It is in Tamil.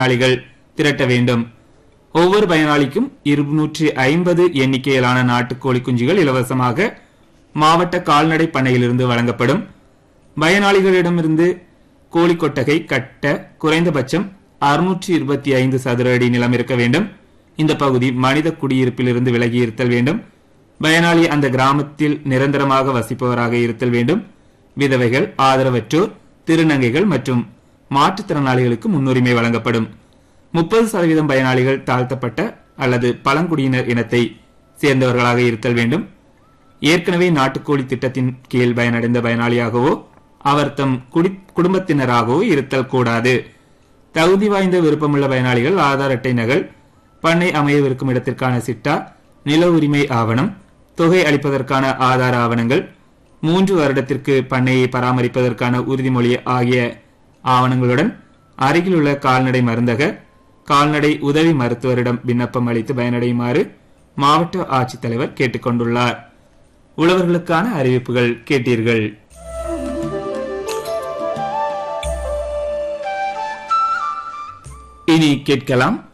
பயனாளிகள் திரட்ட வேண்டும் ஒவ்வொரு பயனாளிக்கும் இருநூற்றி ஐம்பது எண்ணிக்கையிலான நாட்டுக்கோழி குஞ்சுகள் இலவசமாக மாவட்ட கால்நடை பண்ணையிலிருந்து வழங்கப்படும் பயனாளிகளிடமிருந்து கோழி கொட்டகை கட்ட குறைந்தபட்சம் அறுநூற்றி இருபத்தி ஐந்து சதுர அடி நிலம் இருக்க வேண்டும் இந்த பகுதி மனித குடியிருப்பிலிருந்து விலகி இருத்தல் வேண்டும் பயனாளி அந்த கிராமத்தில் நிரந்தரமாக வசிப்பவராக இருத்தல் வேண்டும் விதவைகள் ஆதரவற்றோர் திருநங்கைகள் மற்றும் மாற்றுத்திறனாளிகளுக்கு முன்னுரிமை வழங்கப்படும் முப்பது சதவீதம் பயனாளிகள் தாழ்த்தப்பட்ட அல்லது பழங்குடியினர் இனத்தை சேர்ந்தவர்களாக இருத்தல் வேண்டும் ஏற்கனவே நாட்டுக்கோழி திட்டத்தின் கீழ் பயனடைந்த பயனாளியாகவோ அவர் தம் குடி- குடும்பத்தினராகவோ இருத்தல் கூடாது தகுதி வாய்ந்த விருப்பமுள்ள பயனாளிகள் ஆதார் அட்டை நகல் பண்ணை அமையவிருக்கும் இடத்திற்கான சிட்டா நில உரிமை ஆவணம் தொகை அளிப்பதற்கான ஆதார ஆவணங்கள் மூன்று வருடத்திற்கு பண்ணையை பராமரிப்பதற்கான உறுதிமொழி ஆகிய ஆவணங்களுடன் அருகிலுள்ள கால்நடை மருந்தக கால்நடை உதவி மருத்துவரிடம் விண்ணப்பம் அளித்து பயனடையுமாறு மாவட்ட ஆட்சித்தலைவர் கேட்டுக்கொண்டுள்ளார் உழவர்களுக்கான அறிவிப்புகள் கேட்டீர்கள் இனி கேட்கலாம்